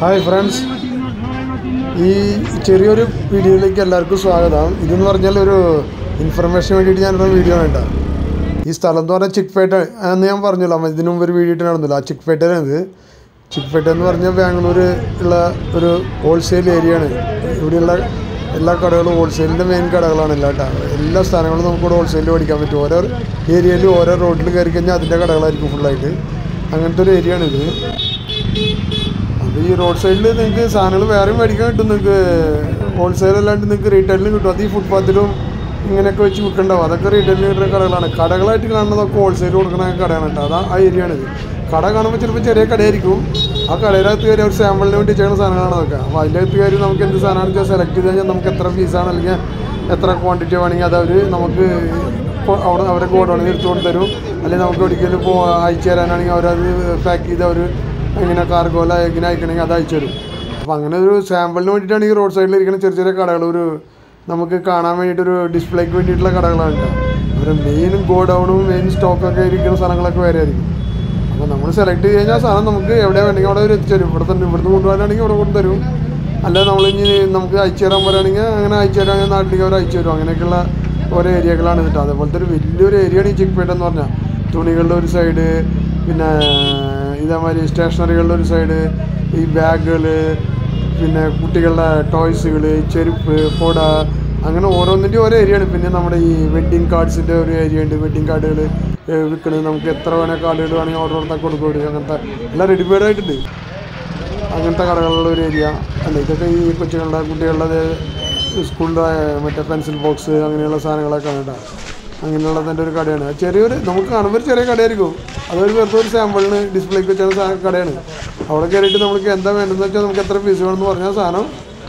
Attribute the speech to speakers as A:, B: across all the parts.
A: hi friends ഈ ചെറിയൊരു വീഡിയോയിലേക്ക് എല്ലാവർക്കും സ്വാഗതം ഇതെന്ന് പറഞ്ഞാൽ ഒരു ഇൻഫർമേഷന് വേണ്ടിയിട്ട് ഞാനൊരു വീഡിയോ വേണ്ട ഈ സ്ഥലം എന്ന് പറഞ്ഞാൽ ചിക്പേട്ട എന്ന് ഞാൻ പറഞ്ഞല്ലോ അമ്മ ഇതിനു മുമ്പ് ഒരു വീഡിയോ ഇട്ട് നടന്നില്ല ആ ചിക്പേട്ടയിലാണിത് ചിക്പേട്ട എന്ന് പറഞ്ഞാൽ ബാംഗ്ലൂർ ഉള്ള ഒരു ഹോൾസെയിൽ ഏരിയയാണ് ഇവിടെയുള്ള എല്ലാ കടകളും ഹോൾസെയിലിൻ്റെ മെയിൻ കടകളാണ് എല്ലാ കേട്ടോ എല്ലാ സ്ഥലങ്ങളും നമുക്കിവിടെ ഹോൾസെയിലിൽ മേടിക്കാൻ പറ്റും ഓരോ ഏരിയയിൽ ഓരോ റോഡിൽ കയറി കഴിഞ്ഞാൽ അതിൻ്റെ കടകളായിരിക്കും ഫുള്ളായിട്ട് അങ്ങനത്തെ ഒരു ഏരിയ ആണിത് അപ്പോൾ ഈ റോഡ് സൈഡിൽ നിങ്ങൾക്ക് സാധനങ്ങൾ വേറെയും മേടിക്കാൻ കിട്ടും നിങ്ങൾക്ക് ഹോൾസെയിൽ അല്ലാണ്ട് നിങ്ങൾക്ക് റീറ്റെയിലിന് കിട്ടും അത് ഈ ഫുട്പാത്തിലും ഇങ്ങനെയൊക്കെ വെച്ച് വിൽക്കണ്ടാവും അതൊക്കെ റീറ്റെയിലിന് കിട്ടുന്ന കടകളാണ് കടകളായിട്ട് കാണുന്നതൊക്കെ ഹോൾസെയിൽ കൊടുക്കുന്ന കടയാണ് കേട്ടോ അതാ ആ ഏരിയ ആണിത് കട കാണുമ്പോൾ ചിലപ്പോൾ ചെറിയ കടയായിരിക്കും ആ കടയിലകത്ത് കയറി ഒരു സാമ്പിളിന് വേണ്ടി ചെയ്യുന്ന സാധനങ്ങളാണ് അതൊക്കെ അപ്പോൾ അതിൻ്റെ അകത്ത് കയറി നമുക്ക് എന്ത് സാധനമാണെന്ന് വെച്ചാൽ സെലക്ട് ചെയ്ത് കഴിഞ്ഞാൽ നമുക്ക് എത്ര പീസാണ് അല്ലെങ്കിൽ എത്ര ക്വാണ്ടിറ്റി വേണമെങ്കിൽ അത് അവർ നമുക്ക് ഇപ്പോൾ അവിടെ അവരെ ഗോഡൗണിൽ എടുത്തു കൊണ്ട് തരും അല്ലെങ്കിൽ നമുക്ക് ഒരിക്കലും പോ അയച്ചു തരാനാണെങ്കിൽ അവരത് പാക്ക് ചെയ്ത് അവർ ഇങ്ങനെ കാർഗോല എങ്ങനെ അയക്കണമെങ്കിൽ അത് അയച്ചു തരും അപ്പോൾ അങ്ങനെ ഒരു സാമ്പിളിന് വേണ്ടിയിട്ടാണ് ഈ റോഡ് സൈഡിൽ ഇരിക്കുന്ന ചെറിയ ചെറിയ കടകൾ ഒരു നമുക്ക് കാണാൻ വേണ്ടിയിട്ടൊരു ഡിസ്പ്ലേക്ക് വേണ്ടിയിട്ടുള്ള കടകളാണ് കേട്ടോ അവരുടെ മെയിൻ ഗോഡൗണും മെയിൻ സ്റ്റോക്കൊക്കെ ഇരിക്കുന്ന സ്ഥലങ്ങളൊക്കെ വേറെ ആയിരിക്കും അപ്പോൾ നമ്മൾ സെലക്ട് ചെയ്ത് കഴിഞ്ഞാൽ സാധനം നമുക്ക് എവിടെ വേണമെങ്കിൽ അവിടെ അവർ എത്തിച്ചേരും ഇവിടെ തന്നെ ഇവിടുന്ന് കൊണ്ടുപോകാനാണെങ്കിൽ ഇവിടെ കൊണ്ടുതരും അല്ല നമ്മൾ ഇനി നമുക്ക് അയച്ചു തരാൻ പറയുകയാണെങ്കിൽ അങ്ങനെ അയച്ചു തരാൻ നാട്ടിലേക്ക് അവർ അയച്ചു തരും അങ്ങനെയൊക്കെയുള്ള ഓരോ ഏരിയകളാണ് കേട്ടോ അതേപോലത്തെ ഒരു വലിയൊരു ഏരിയയാണ് ഈ ചിക്പേട്ട എന്ന് പറഞ്ഞാൽ തുണികളുടെ ഒരു സൈഡ് പിന്നെ ഇതേമാതിരി സ്റ്റേഷനറികളുടെ ഒരു സൈഡ് ഈ ബാഗുകൾ പിന്നെ കുട്ടികളുടെ ടോയ്സുകൾ ചെരുപ്പ് കൊട അങ്ങനെ ഓരോന്നിൻ്റെ ഓരോ ഏരിയയാണ് പിന്നെ നമ്മുടെ ഈ വെഡ്ഡിങ് കാർഡ്സിൻ്റെ ഒരു ഏരിയ ഉണ്ട് വെഡ്ഡിങ് കാർഡുകൾ വിൽക്കുന്നത് നമുക്ക് എത്ര വേണേൽ കാർഡുകൾ വേണമെങ്കിൽ ഓർഡർ കൊടുത്താൽ കൊടുക്കും അങ്ങനത്തെ എല്ലാം റെഡിമെയ്ഡ് ആയിട്ടുണ്ട് അങ്ങനത്തെ കടകളുള്ള ഒരു ഏരിയ അല്ല ഇതൊക്കെ ഈ കൊച്ചുങ്ങളുടെ കുട്ടികളുടെ സ്കൂളിൻ്റെ മറ്റേ പെൻസിൽ ബോക്സ് അങ്ങനെയുള്ള സാധനങ്ങളൊക്കെ ആണ് കേട്ടോ അങ്ങനെയുള്ളതിൻ്റെ ഒരു കടയാണ് ചെറിയൊരു നമുക്ക് കാണുമ്പോൾ ഒരു ചെറിയ കടയായിരിക്കും അതൊരു വെറുതെ ഒരു സാമ്പിളിന് ഡിസ്പ്ലേക്ക് വെച്ചാൽ സാ കടയാണ് അവിടെ കയറിയിട്ട് നമുക്ക് എന്താ വേണ്ടതെന്ന് വെച്ചാൽ നമുക്ക് എത്ര പീസ് വേണമെന്ന് പറഞ്ഞാൽ സാധനം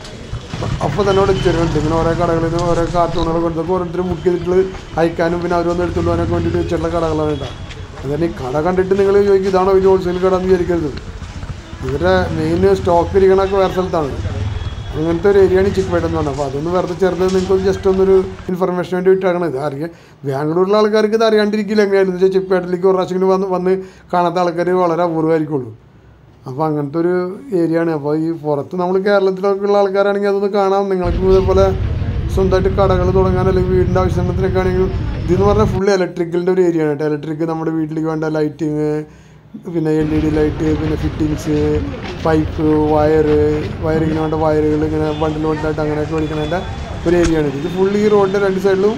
A: അപ്പോൾ തന്നെ അവിടെ എത്തിച്ചിട്ടുണ്ട് ഇങ്ങനെ ഓരോ കടകളിൽ നിന്ന് ഓരോ കാർട്ടൂണുകൾ കൊണ്ടൊക്കെ ഓരോരുത്തർ മുക്കി ചെയ്തിട്ട് അയക്കാനും പിന്നെ അവരൊന്ന് എടുത്തുകൊണ്ട് പോകാനൊക്കെ വേണ്ടിയിട്ട് വെച്ചിട്ടുള്ള കടകളാണ് കേട്ടോ അതുതന്നെ ഈ കട കണ്ടിട്ട് നിങ്ങൾ ചോദിക്കും ഇതാണോ ഒരു ഹോൾസെയിൽ കട എന്ന് വിചാരിക്കരുത് ഇവരുടെ മെയിൻ സ്റ്റോക്ക് ഇരിക്കണമൊക്കെ വേറെ സ്ഥലത്താണ് അങ്ങനത്തെ ഒരു ഏരിയയാണ് ഈ ചിക്പേട്ട എന്ന് പറഞ്ഞത് അപ്പോൾ അതൊന്ന് വെറുതെ ചേർത്ത് നിങ്ങൾക്ക് ജസ്റ്റ് ഒന്നൊരു ഇൻഫർമേഷൻ വേണ്ടി വിട്ടാണ് ഇത് അറിയാം ബാംഗ്ലൂരിലെ ആൾക്കാർക്ക് ഇത് അറിയാണ്ടിരിക്കില്ല എങ്ങനെയാണെന്ന് വെച്ചാൽ ചിക്പേട്ടിലേക്ക് ഒരു പ്രാവശ്യം വന്ന് വന്ന് കാണാത്ത ആൾക്കാർ വളരെ അപൂർവമായിരിക്കുള്ളൂ അപ്പോൾ അങ്ങനത്തെ ഒരു ഏരിയ ആണ് അപ്പോൾ ഈ പുറത്ത് നമ്മൾ കേരളത്തിലൊക്കെ ഉള്ള ആൾക്കാരാണെങ്കിൽ അതൊന്ന് കാണാം നിങ്ങൾക്കും ഇതേപോലെ സ്വന്തമായിട്ട് കടകൾ തുടങ്ങാൻ അല്ലെങ്കിൽ വീടിൻ്റെ ആവശ്യത്തിനൊക്കെ ആണെങ്കിൽ ഇതെന്ന് പറഞ്ഞാൽ ഫുൾ ഇലക്ട്രിക്കലിൻ്റെ ഒരു ഏരിയ ആണ് കേട്ടോ ഇലക്ട്രിക് നമ്മുടെ വീട്ടിലേക്ക് വേണ്ട ലൈറ്റിങ് പിന്നെ എൽ ഇ ഡി ലൈറ്റ് പിന്നെ ഫിറ്റിങ്സ് പൈപ്പ് വയറ് വയറിങ്ങിന് വേണ്ട വയറുകൾ ഇങ്ങനെ ബണ്ടിൽ ബണ്ടിലായിട്ട് അങ്ങനെയൊക്കെ മേടിക്കുന്നതിൻ്റെ ഒരു ഏരിയ ആണ് ഇത് ഫുൾ ഈ റോഡിൻ്റെ രണ്ട് സൈഡിലും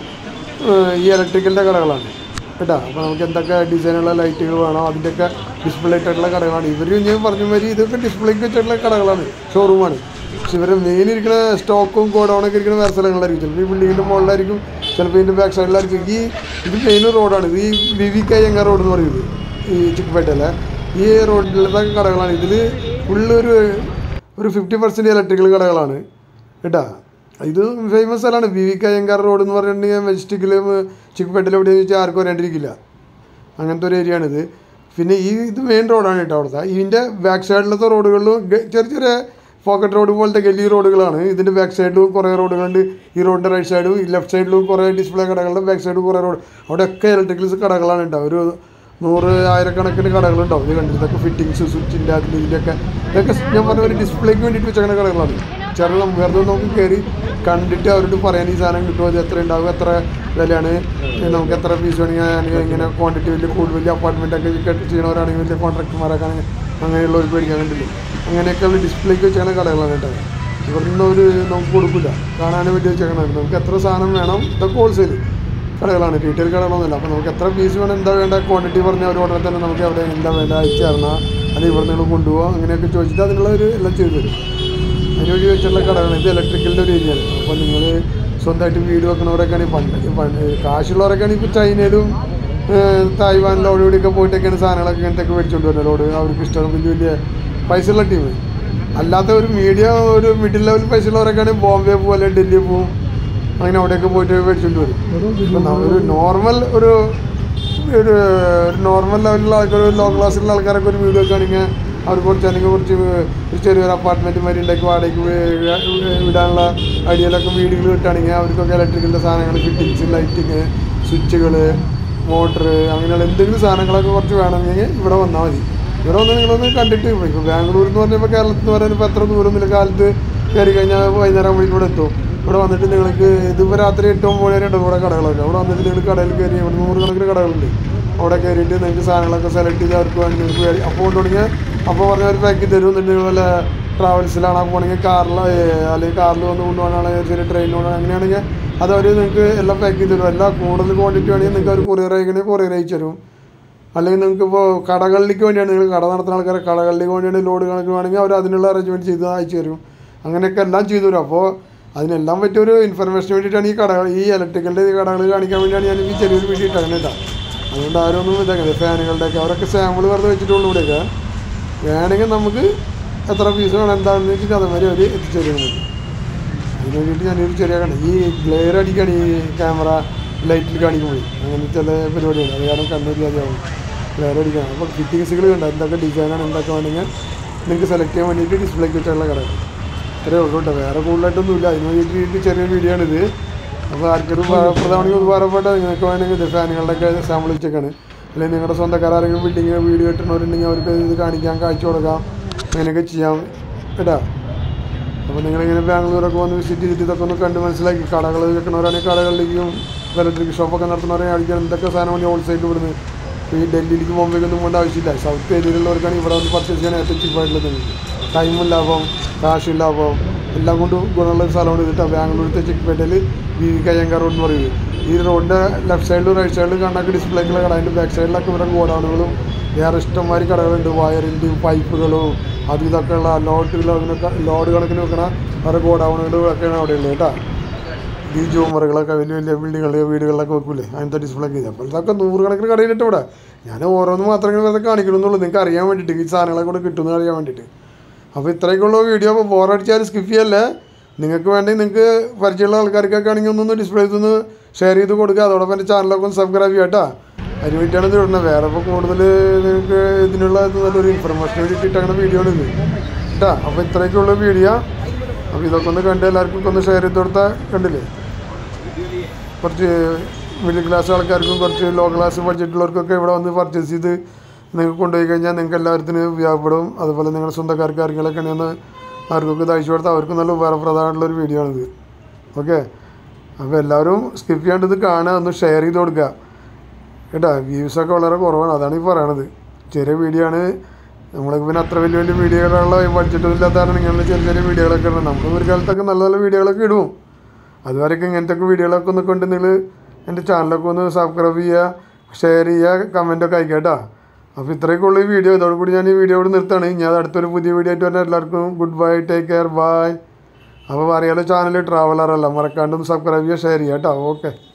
A: ഈ ഇലക്ട്രിക്കലിൻ്റെ കടകളാണ് കേട്ടോ അപ്പോൾ നമുക്ക് എന്തൊക്കെ ഡിസൈനുള്ള ലൈറ്റുകൾ വേണോ അതിൻ്റെയൊക്കെ ഡിസ്പ്ലേ ഇട്ടിട്ടുള്ള കടകളാണ് ഇവർ ഞാൻ പറഞ്ഞ മാതിരി ഇതൊക്കെ ഡിസ്പ്ലേക്ക് വെച്ചിട്ടുള്ള കടകളാണ് ഷോറൂമാണ് പക്ഷെ ഇവരുടെ മെയിൻ ഇരിക്കുന്ന സ്റ്റോക്കും ഗോഡൗണൊക്കെ ഇരിക്കുന്ന വേറെ സ്ഥലങ്ങളായിരിക്കും ചിലപ്പോൾ ഈ ബിൽഡിങ്ങിൻ്റെ മുകളിലായിരിക്കും ചിലപ്പോൾ ഇതിൻ്റെ ബാക്ക് സൈഡിലായിരിക്കും ഈ ഇത് മെയിൻ റോഡാണ് ഇത് ഈ വി വി കെ എങ്ങ റോഡ് എന്ന് പറയുന്നത് ഈ ചിക്കപ്പേട്ടയിലെ ഈ റോഡിലത്തെ കടകളാണ് ഇതിൽ ഫുള്ള് ഒരു ഒരു ഫിഫ്റ്റി പെർസെൻറ്റ് ഇലക്ട്രിക്കൽ കടകളാണ് കേട്ടാ ഇത് ഫേമസ് സ്ഥലമാണ് വി വി കയ്യങ്കാർ റോഡ് എന്ന് പറഞ്ഞിട്ടുണ്ടെങ്കിൽ മെജസ്റ്റിക്കിലും ചിക്കപ്പേട്ടയിലും എവിടെയെന്ന് വെച്ചാൽ ആർക്കും അറിയാണ്ടിരിക്കില്ല അങ്ങനത്തെ ഒരു ഏരിയ ആണിത് പിന്നെ ഈ ഇത് മെയിൻ റോഡാണ് കേട്ടോ അവിടുത്തെ ഇതിൻ്റെ ബാക്ക് സൈഡിലത്തെ റോഡുകളിലും ഗ- ചെറിയ ചെറിയ പോക്കറ്റ് റോഡ് പോലത്തെ ഗല്ലി റോഡുകളാണ് ഇതിൻ്റെ ബാക്ക് സൈഡിലും കുറേ റോഡുകളുണ്ട് ഈ റോഡിൻ്റെ റൈറ്റ് സൈഡും ഈ ലെഫ്റ്റ് സൈഡിലും കുറേ ഡിസ്പ്ലേ കടകളുടെ ബാക്ക് സൈഡും കുറേ റോഡ് അവിടെയൊക്കെ ഇലക്ട്രിക്കൽസ് കടകളാണ് ഉണ്ടാവും ഒരു നൂറ് ആയിരക്കണക്കിന് കടകളുണ്ടാവും ഇത് കണ്ടിട്ട് ഇതൊക്കെ ഫിറ്റിങ്സ് സ്വിച്ചിൻ്റെ അതിൽ ഇതിൻ്റെയൊക്കെ ഇതൊക്കെ ഞാൻ പറഞ്ഞ ഒരു ഡിസ്പ്ലേക്ക് വേണ്ടിയിട്ട് വെച്ചേക്കുന്ന കടകളാണ് ചെറുതും വെറുതെ നമുക്ക് കയറി കണ്ടിട്ട് അവരോട് പറയാൻ ഈ സാധനം കിട്ടുമോ ഇത് എത്ര ഉണ്ടാവും എത്ര വിലയാണ് ഇത് നമുക്ക് എത്ര പീസ് വേണമെങ്കിൽ അല്ലെങ്കിൽ ഇങ്ങനെ ക്വാണ്ടിറ്റി വലിയ കൂടുതൽ വലിയ അപ്പാർട്ട്മെൻ്റ് ഒക്കെ ചെയ്യണവരാണെങ്കിൽ വലിയ കോൺട്രാക്ടർമാരൊക്കെ ആണെങ്കിൽ അങ്ങനെയുള്ളവർക്ക് മേടിക്കാൻ കണ്ടില്ലേ അങ്ങനെയൊക്കെയുള്ള ഡിസ്പ്ലേക്ക് വെച്ചാണ് കടകളാണ് കേട്ടോ ഇവിടുന്ന് ഒരു നമുക്ക് കൊടുക്കില്ല കാണാനും വേണ്ടി വെച്ചേക്കണം നമുക്ക് എത്ര സാധനം വേണം ഇതൊക്കെ ഹോൾസെയിൽ കടകളാണ് റീറ്റെയിൽ കടകളൊന്നുമില്ല അപ്പോൾ നമുക്ക് എത്ര പീസ് വേണം എന്താ വേണ്ട ക്വാണ്ടിറ്റി പറഞ്ഞ ഒരു ഓർഡർ തന്നെ നമുക്ക് എവിടെ എന്താ വേണ്ട അയച്ചു തരണം അല്ലെങ്കിൽ ഇവിടെ നിങ്ങൾ കൊണ്ടുപോകാം അങ്ങനെയൊക്കെ ചോദിച്ചിട്ട് അതിനുള്ള ഒരു എല്ലാം ചെയ്തു തരും അതിനുവേണ്ടി വെച്ചുള്ള കടകളാണ് ഇത് ഇലക്ട്രിക്കലിൻ്റെ ഒരു ഏരിയയാണ് അപ്പോൾ നിങ്ങൾ സ്വന്തമായിട്ട് വീട് വെക്കണവരൊക്കെയാണ് പണ്ട് പണ്ട് കാശുള്ളവരൊക്കെയാണ് ഇപ്പോൾ ചൈനയിലും ഏഹ്, തായ്വാനിലും അവിടെ ഇവിടെയൊക്കെ പോയിട്ടൊക്കെയാണ് സാധനങ്ങളൊക്കെ ഇങ്ങനത്തെ ഒക്കെ മേടിച്ചുകൊണ്ട് വരുന്നത് ലോഡ് അവർക്ക് ഇഷ്ടം വലിയ വലിയ പൈസ ഉള്ള ടീം അല്ലാത്ത ഒരു മീഡിയ ഒരു മിഡിൽ ലെവൽ പൈസ ഉള്ളവരൊക്കെയാണ് ബോംബെ പോലെ ഡൽഹി പോവും അങ്ങനെ അവിടെയൊക്കെ പോയിട്ട് മേടിച്ചുകൊണ്ട് വരും ഇപ്പം നമ്മ- ഒരു നോർമൽ ഒരു ഒരു നോർമൽ ലെവലിലുള്ള ആൾക്കാർ ഒരു ലോ ക്ലാസ്സിലുള്ള ആൾക്കാരൊക്കെ ഒരു വീട് വെക്കുകയാണെങ്കിൽ അവർക്ക് കുറച്ച് അല്ലെങ്കിൽ കുറച്ച് ഒരു ചെറിയൊരു അപ്പാർട്ട്മെൻറ്റ് മാതിരി ഉണ്ടാക്കി വാടകയ്ക്ക് വി- വി- വിടാനുള്ള ഐഡിയയിലൊക്കെ വീടുകൾ കിട്ടുകയാണെങ്കിൽ അവർക്കൊക്കെ ഇലക്ട്രിക്കലിൻ്റെ സാധനങ്ങൾ ഫിറ്റിങ്സ് ലൈറ്റിങ് സ്വിച്ചുകൾ മോട്ടർ അങ്ങനെയുള്ള എന്തെങ്കിലും സാധനങ്ങളൊക്കെ കുറച്ച് വേണമെങ്കിൽ ഇവിടെ വന്നാൽ മതി ഇവിടെ ഒന്ന് നിങ്ങളൊന്ന് കണ്ടിട്ട് പോയി ഇപ്പോൾ ബാംഗ്ലൂർ എന്ന് പറഞ്ഞപ്പോൾ കേരളത്തിൽ എന്ന് പറയുമ്പോൾ ഇപ്പോൾ എത്ര ദൂരമൊന്നുമില്ല കാലത്ത് കയറി കഴിഞ്ഞാൽ വൈകുന്നേരം ആകുമ്പോഴേക്കും ഇവിടെ എത്തും ഇവിടെ വന്നിട്ട് നിങ്ങൾക്ക് ഇതിപ്പോൾ രാത്രി എട്ട് ഒമ്പത് വരെ ഉണ്ട് ഇവിടെ കടകളൊക്കെ അവിടെ വന്നിട്ട് നിങ്ങൾ കടയിൽ കയറി ഇവിടെ നൂറുകണക്കിന് കടകളുണ്ട് അവിടെ കയറിയിട്ട് നിങ്ങൾക്ക് സാധനങ്ങളൊക്കെ സെലക്ട് ചെയ്ത് അവർക്ക് വേണ്ടി നിങ്ങൾക്ക് കയറി അപ്പോൾ കൊണ്ട് തുടങ്ങിയാൽ അപ്പോൾ പറഞ്ഞ ഒരു പാക്ക് തരും എന്നിട്ട് വല്ല ട്രാവൽസിലാണ് പോകണമെങ്കിൽ കാറിൽ അല്ലെങ്കിൽ കാറിൽ വന്ന് കൊണ്ടുപോകണമെങ്കിൽ ചെറിയ ട്രെയിനിൽ കൊണ്ടുപോകണം അങ്ങനെയാണെങ്കിൽ അത് അവർ നിങ്ങൾക്ക് എല്ലാം പാക്ക് ചെയ്ത് തരും എല്ലാ കൂടുതൽ ക്വാണ്ടിറ്റി വേണമെങ്കിൽ നിങ്ങൾക്ക് അവർ കൊറിയർ അയക്കണമെങ്കിൽ കൊറിയർ അയച്ചു തരും അല്ലെങ്കിൽ നിങ്ങൾക്ക് ഇപ്പോൾ കടകളിലേക്ക് വേണ്ടിയാണ് നിങ്ങൾ കട നടത്തുന്ന ആൾക്കാരെ കടകളിലേക്ക് വേണ്ടിയാണ് ലോഡ് കണക്ക് വേണമെങ്കിൽ അവർ അതിനുള്ള അറേഞ്ച്മെൻറ്റ് ചെയ്ത് അയച്ചു തരും അങ്ങനെയൊക്കെ എല്ലാം ചെയ്തു തരും അപ്പോൾ അതിനെല്ലാം പറ്റിയൊരു ഇൻഫർമേഷന് വേണ്ടിയിട്ടാണ് ഈ കടകൾ ഈ ഇലക്ട്രിക്കലിൻ്റെ കടകൾ കാണിക്കാൻ വേണ്ടിയാണ് ഞാൻ ഈ ചെറിയൊരു വീഡിയോ ഇട്ടങ്ങനെ കേട്ടോ അതുകൊണ്ട് ആരും ഒന്നും ഇതാക്കുന്നത് ഫാനുകളുടെയൊക്കെ അവരൊക്കെ സാമ്പിൾ വെറുതെ വെച്ചിട്ടുള്ളൂ ഇവിടെയൊക്കെ വേണമെങ്കിൽ നമുക്ക് എത്ര പീസ് വേണം എന്താണെന്ന് വെച്ചിട്ട് അതുമാതിരി അവർ എത്തിച്ചു തരുന്നത് അതിന് വേണ്ടിയിട്ട് ഞാനൊരു ചെറിയ കണ്ട ഈ ഗ്ലെയർ അടിക്കാണ് ഈ ക്യാമറ ലൈറ്റിൽ കാണിക്കുമ്പോൾ അങ്ങനെ ചില പരിപാടിയാണ് അത് കാരണം കണ്ണൂർ ജാതിയാവും ഗ്ലെയർ അടിക്കണം അപ്പോൾ ഫിറ്റിങ്സുകൾ കണ്ട എന്തൊക്കെ ഡിസൈനാണ് എന്തൊക്കെ വേണമെങ്കിൽ നിങ്ങൾക്ക് സെലക്ട് ചെയ്യാൻ വേണ്ടിയിട്ട് ഡിസ്പ്ലേക്ക് വെച്ചുള്ള കട ഇത്രയേ ഉള്ളൂ കേട്ടോ വേറെ കൂടുതലായിട്ടൊന്നുമില്ല അതിന് വേണ്ടിയിട്ട് ചെറിയ വീഡിയോ ആണിത് അപ്പോൾ ആർക്കൊരു ഉപകാരപ്രദമാണെങ്കിൽ ഉപകാരപ്പെട്ട നിങ്ങൾക്ക് വേണമെങ്കിൽ ഇത് ഫാനുകളുടെയൊക്കെ സാമ്പിൾ വെച്ചേക്കാണ് അല്ലെങ്കിൽ നിങ്ങളുടെ സ്വന്തക്കാർ ആരെങ്കിലും ബിൽഡിങ് വീഡിയോ കിട്ടുന്നവരുണ്ടെങ്കിൽ അവർക്ക് ഇത് കാണിക്കാം കാഴ്ച കൊടുക്കാം അങ്ങനെയൊക്കെ ചെയ്യാം കേട്ടോ അപ്പോൾ നിങ്ങളിങ്ങനെ ബാംഗ്ലൂരൊക്കെ വന്ന് വിസിറ്റ് ചെയ്തിട്ട് ഇതൊക്കെ ഒന്ന് കണ്ട് മനസ്സിലാക്കി കടകൾ വെക്കുന്നവരാണെങ്കിൽ കടകളിലേക്കും ഇലക്ട്രിക് ഷോപ്പൊക്കെ നടത്തുന്നവരെ അടിക്കാൻ എന്തൊക്കെ സാധനം വേണ്ടി ഹോൾസെയിൽ ഇവിടുന്ന് ഇപ്പോൾ ഈ ഡൽഹിയിലേക്ക് ബോംബെക്കൊന്നും പോകേണ്ട ആവശ്യമില്ല സൗത്ത് ഏരിയയിലുള്ളവർക്കാണ് ഇവിടെ വന്ന് പർച്ചേസ് ചെയ്യാൻ ഏറ്റവും ചീപ്പായിട്ടുള്ളത് ടൈമും ലാഭം കാശും ലാഭം എല്ലാം കൊണ്ടും ഗുണമുള്ള ഒരു സ്ഥലമാണ് ഇതിട്ട് ബാംഗ്ലൂരത്തെ ചിക്ക്പേട്ടയിൽ വി വി കയ്യങ്ക റോഡ് എന്ന് പറയുന്നത് ഈ റോഡിൻ്റെ ലെഫ്റ്റ് സൈഡിലും റൈറ്റ് സൈഡിലും കണ്ണൊക്കെ ഡിസ്പ്ലേക്കുള്ള കട അതിൻ്റെ ബാക്ക് സൈഡിലൊക്കെ ഇവിടെ ഗോഡൗണുകളും വേറെ ഇഷ്ടംമാതിരി കടകളുണ്ട് വയറിൻ്റെയും പൈപ്പുകളും അത് ഇതൊക്കെ ഉള്ള ലോഡ് അതിനൊക്കെ ലോഡ് കണക്കിന് വെക്കണ വേറെ ഗോഡൗണുകളും ഒക്കെയാണ് അവിടെ ഉള്ളത് കേട്ടോ ഈ ജോമറുകളൊക്കെ വലിയ വലിയ ബിൽഡിങ്ങുകൾ വീടുകളിലൊക്കെ വെക്കൂലേ അങ്ങനത്തെ ഡിസ്പ്ലേ ചെയ്ത് അപ്പോൾ ഇതൊക്കെ നൂറുകണക്കിന് കടയിലിട്ട് ഇവിടെ ഞാൻ ഓരോന്ന് മാത്രമേ വെറുതെ കാണിക്കണമെന്നുള്ളൂ നിങ്ങൾക്ക് അറിയാൻ വേണ്ടിയിട്ട് ഈ സാധനങ്ങളെ കൂടെ കിട്ടുമെന്ന് അറിയാൻ വേണ്ടിയിട്ട് അപ്പോൾ ഇത്രയൊക്കെയുള്ള വീഡിയോ അപ്പോൾ ബോറടിച്ചാൽ സ്കിപ്പ് ചെയ്യല്ലേ നിങ്ങൾക്ക് വേണ്ടി നിങ്ങൾക്ക് പരിചയമുള്ള ആൾക്കാർക്കൊക്കെ ആണെങ്കിൽ ഒന്നൊന്ന് ഡിസ്പ്ലേ ചെയ്തൊന്ന് ഷെയർ ചെയ്ത് കൊടുക്കുക അതോടൊപ്പം എൻ്റെ ചാനലൊക്കെ ഒന്ന് സബ്സ്ക്രൈബ് ചെയ്യാം കേട്ടോ അതിന് വേണ്ടിയിട്ടാണ് ഇത് ഇടുന്നത് വേറെ ഇപ്പോൾ കൂടുതൽ നിങ്ങൾക്ക് ഇതിനുള്ള ഇത് നല്ലൊരു ഇൻഫർമേഷൻ വേണ്ടിയിട്ട് അങ്ങനെ വീഡിയോ ആണ് ഇത് കേട്ടോ അപ്പോൾ ഇത്രയൊക്കെയുള്ള വീഡിയോ അപ്പോൾ ഇതൊക്കെ ഒന്ന് കണ്ട് എല്ലാവർക്കും ഒന്ന് ഷെയർ ചെയ്ത് കൊടുത്താൽ കണ്ടില്ലേ കുറച്ച് മിഡിൽ ക്ലാസ് ആൾക്കാർക്കും കുറച്ച് ലോ ക്ലാസ് ബഡ്ജറ്റുള്ളവർക്കൊക്കെ ഇവിടെ വന്ന് പർച്ചേസ് ചെയ്ത് നിങ്ങൾക്ക് കൊണ്ടുപോയി കഴിഞ്ഞാൽ നിങ്ങൾക്ക് എല്ലാവർക്കും വ്യാപപ്പെടും അതുപോലെ നിങ്ങളുടെ സ്വന്തക്കാർക്ക് ആർക്കെങ്കിലൊക്കെ ഒന്ന് അവർക്കൊക്കെ ഇത് അയച്ചു കൊടുത്താൽ അവർക്ക് നല്ല ഉപകാരപ്രദമായിട്ടുള്ളൊരു വീഡിയോ ആണിത് ഓക്കെ അപ്പോൾ എല്ലാവരും സ്കിപ്പ് ചെയ്യാണ്ട് ഇത് കാണുക ഒന്ന് ഷെയർ ചെയ്ത് കൊടുക്കുക കേട്ടോ വ്യൂസൊക്കെ വളരെ കുറവാണ് അതാണ് ഈ പറയണത് ചെറിയ വീഡിയോ ആണ് നമ്മളൊക്കെ പിന്നെ അത്ര വലിയ വലിയ വീഡിയോകളുള്ള ബഡ്ജറ്റൊന്നും ഇല്ലാത്ത കാരണം ഇങ്ങനെയുള്ള ചെറിയ ചെറിയ വീഡിയോകളൊക്കെ ഇടണം നമ്മൾ ഒരു കാലത്തൊക്കെ നല്ല നല്ല വീഡിയോകളൊക്കെ ഇടും അതുവരെയൊക്കെ ഇങ്ങനത്തെ ഒക്കെ വീഡിയോകളൊക്കെ ഒന്ന് കൊണ്ട് നിങ്ങൾ എൻ്റെ ചാനലൊക്കെ ഒന്ന് സബ്സ്ക്രൈബ് ചെയ്യുക ഷെയർ ചെയ്യുക കമൻറ്റൊക്കെ അയക്കുക കേട്ടോ അപ്പോൾ ഇത്രയൊക്കെ ഉള്ള ഈ വീഡിയോ ഇതോടുകൂടി ഞാൻ ഈ വീഡിയോ ഇവിടെ നിർത്തുകയാണ് ഇനി അത് അടുത്തൊരു പുതിയ വീഡിയോ ആയിട്ട് വരാൻ എല്ലാവർക്കും good bye take care bye അപ്പോൾ അറിയാലോ ചാനൽ ട്രാവലറല്ല മറക്കാണ്ടും സബ്സ്ക്രൈബ് ചെയ്യുക ഷെയർ ചെയ്യുക കേട്ടോ ഓക്കെ